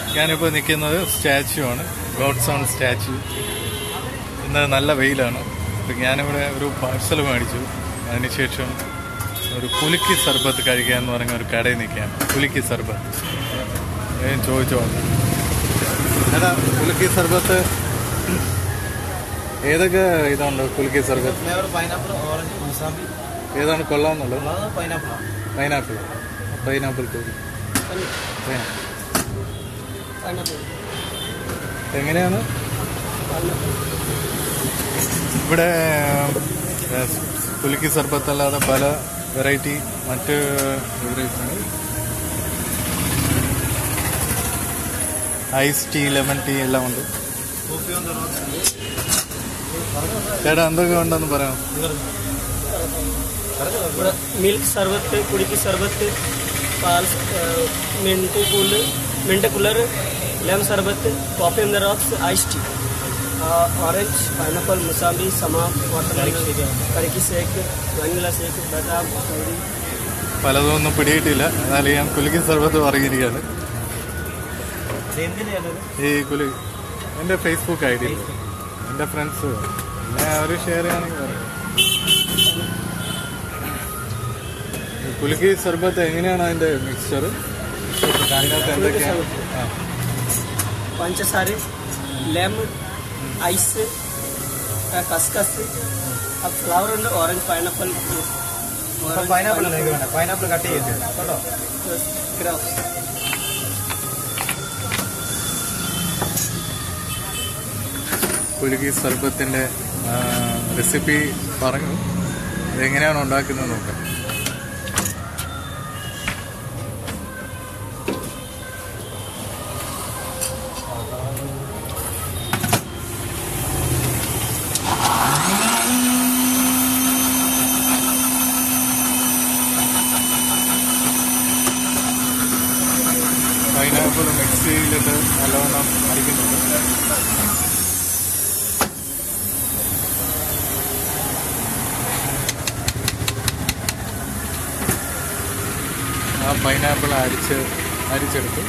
ഞാനിപ്പോൾ നിൽക്കുന്നത് സ്റ്റാച്ചു ആണ് ഗോഡ്സ് ഓൺ സ്റ്റാച്ചു ഇന്ന് നല്ല വെയിലാണ് അപ്പം ഞാനിവിടെ ഒരു പാഴ്സൽ മേടിച്ചു അതിനുശേഷം ഒരു കുലുക്കി സർബത്ത് കഴിക്കുക എന്ന് പറഞ്ഞ ഒരു കടയിൽ നിൽക്കുകയാണ് കുലുക്കി സർബത്ത് ഞാൻ ചോദിച്ചോ എടാ കുലുക്കി സർബത്ത് ഏതൊക്കെ ഇതുണ്ട് കുലുക്കി സർബത്ത് ഫ്ലേവർ പൈനാപ്പിൾ ഓറഞ്ച് മുസാമ്പി ഏതാണ് കൊള്ളാമെന്നുള്ളത് ഉള്ളത് പൈനാപ്പിൾ പൈനാപ്പിൾ പൈനാപ്പിൾ കുലുക്കി എങ്ങനെയാണ് ഇവിടെ ഏഹ്, കുലുക്കി സർബത്ത് അല്ലാതെ പല വെറൈറ്റി മറ്റ് ബeverages ഉണ്ട് ഐസ് ടീ ലെമൺ ടീ എല്ലാം ഉണ്ട് കോഫി ഓൺ ദ റോക്സ് ഉണ്ട് ചേട്ടാ എന്തൊക്കെ ഉണ്ടെന്ന് പറയാം ഇവിടെ മിൽക്ക് സർബത്ത് കുടിക്ക് സർബത്ത് പാൽ mint cool mint cooler lemon സർബത്ത് coffee on the rocks ice tea orange pineapple മുസാമ്പി സമ വാട്ടർ കരിക്ക് ഷേക്ക് വനില ഷേക്ക് ബദാം കൗരി പലതും ഒന്നും പിടിയിട്ടില്ല എന്നാലും ഞാൻ കുലുക്കി സർബത്ത് പറഞ്ഞിരിക്കുകയാണ് എന്തിനാണ് ഈ കുലി എൻ്റെ ഫേസ്ബുക്ക് ഐ ഡി എൻ്റെ ഫ്രണ്ട്സ് പിന്നെ അവർ ഷെയർ ചെയ്യുകയാണെങ്കിൽ പറയാം ഈ കുലുക്കി സർബത്ത് എങ്ങനെയാണ് അതിൻ്റെ മിക്സ്ചർ അതിനകത്ത് എന്തൊക്കെയാണ് ആ പഞ്ചസാര ലെമൺ ഐസ് കസ്കസ് ഫ്ലവർ ഉണ്ട് ഓറഞ്ച് പൈനാപ്പിൾ പൈനാപ്പിൾ എനിക്ക് വേണ്ട പൈനാപ്പിൾ കട്ട് ചെയ്തിട്ട് കേട്ടോ ഗ്രാസ് കുലുക്കി സർബത്തിൻ്റെ റെസിപ്പി പറഞ്ഞു എങ്ങനെയാണ് ഉണ്ടാക്കുന്നത് നോക്കാം പൈനാപ്പിൾ മിക്സിയിലിട്ട് നല്ലവണ്ണം അടിക്കുന്നുണ്ട് ആ പൈനാപ്പിൾ അരിച്ച് അരിച്ചെടുത്തു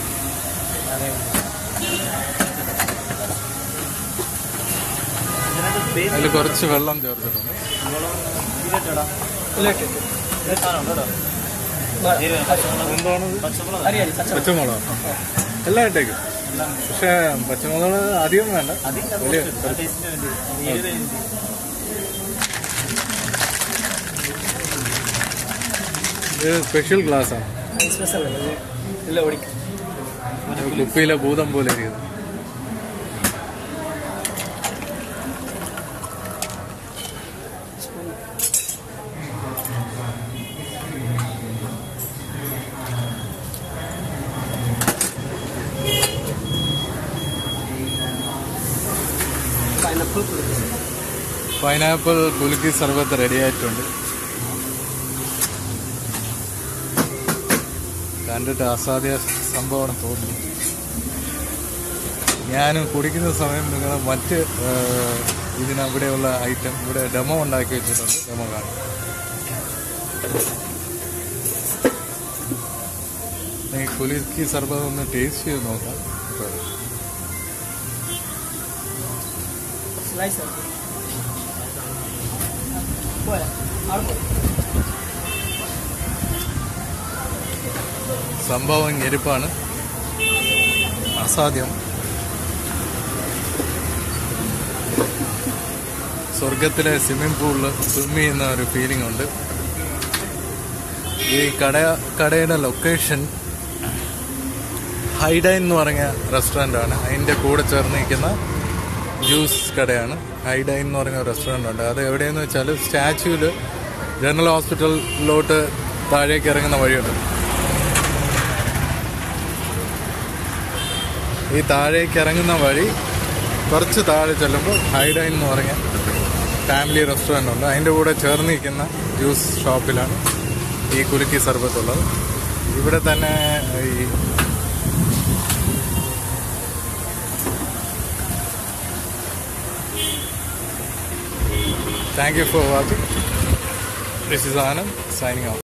ഇതിനകത്ത് ബേസ് അതിൽ കുറച്ച് വെള്ളം ചേർത്തിട്ടുണ്ട് ഇതിലിട്ടടാ സാധനം കേട്ടോ എന്താണത് പച്ചമുളക് അരി അരി പച്ച പച്ചമുളക് എല്ലാം ഇട്ടേക്കും പക്ഷേ പച്ചമുളക് അധികം വേണ്ട അതിന്റെ വലിയ ടേസ്റ്റിന് വേണ്ടി എരിവ് വേണ്ടി ഇത് സ്പെഷ്യൽ ഗ്ലാസ് ആണ് സ്പെഷ്യൽ ഇല്ല ഓടിക്കും ഒരു കുപ്പിയിലെ ഭൂതം പോലെ ഇരിക്കുന്നത് പൈനാപ്പിൾ കുടിക്കും പൈനാപ്പിൾ കുലുക്കി സർബത്ത് റെഡി ആയിട്ടുണ്ട് കണ്ടിട്ട് അസാധ്യ സംഭവമാണ് തോന്നുന്നു ഞാൻ കുടിക്കുന്ന സമയം നിങ്ങൾ മറ്റ് ആ, ഇതിനവിടെയുള്ള ഐറ്റം ഇവിടെ ഡെമോ ഉണ്ടാക്കി വെച്ചിട്ടുണ്ട് ഡെമോ കാണാം ഈ കുലുക്കി സർബത്ത് ഒന്ന് ടേസ്റ്റ് ചെയ്ത് നോക്കാം ഇപ്പോൾ സ്ലൈസ് പോയാ അവിടെ പോയി സംഭവം ഞെരുപ്പാണ് അസാധ്യം സ്വർഗത്തിലെ സ്വിമ്മിംഗ് പൂളിൽ സ്വിം ചെയ്യുന്ന ഒരു ഫീലിംഗ് ഉണ്ട് ഈ കട കടയുടെ ലൊക്കേഷൻ ഹൈഡൈൻ എന്ന് പറഞ്ഞ റെസ്റ്റോറൻ്റ് ആണ് അതിൻ്റെ കൂടെ ചേർന്ന് നിൽക്കുന്ന ജ്യൂസ് കടയാണ് ഹൈഡൈൻ എന്ന് പറഞ്ഞ റെസ്റ്റോറൻ്റ് ഉണ്ട് അത് എവിടെയെന്ന് വെച്ചാൽ സ്റ്റാച്യൂവിൽ ജനറൽ ഹോസ്പിറ്റലിലോട്ട് താഴേക്ക് ഇറങ്ങുന്ന വഴിയുണ്ട് ഈ താഴേക്ക് ഇറങ്ങുന്ന വഴി കുറച്ച് താഴെ ചെല്ലുമ്പോൾ ഹൈഡൈൻ എന്ന് പറഞ്ഞ ഫാമിലി റെസ്റ്റോറൻ്റ് ഉണ്ട് അതിൻ്റെ കൂടെ ചേർന്ന് നിൽക്കുന്ന ജ്യൂസ് ഷോപ്പിലാണ് ഈ കുലുക്കി സർബത്തുള്ളത് ഇവിടെ തന്നെ ഈ thank you for watching this is Anand signing of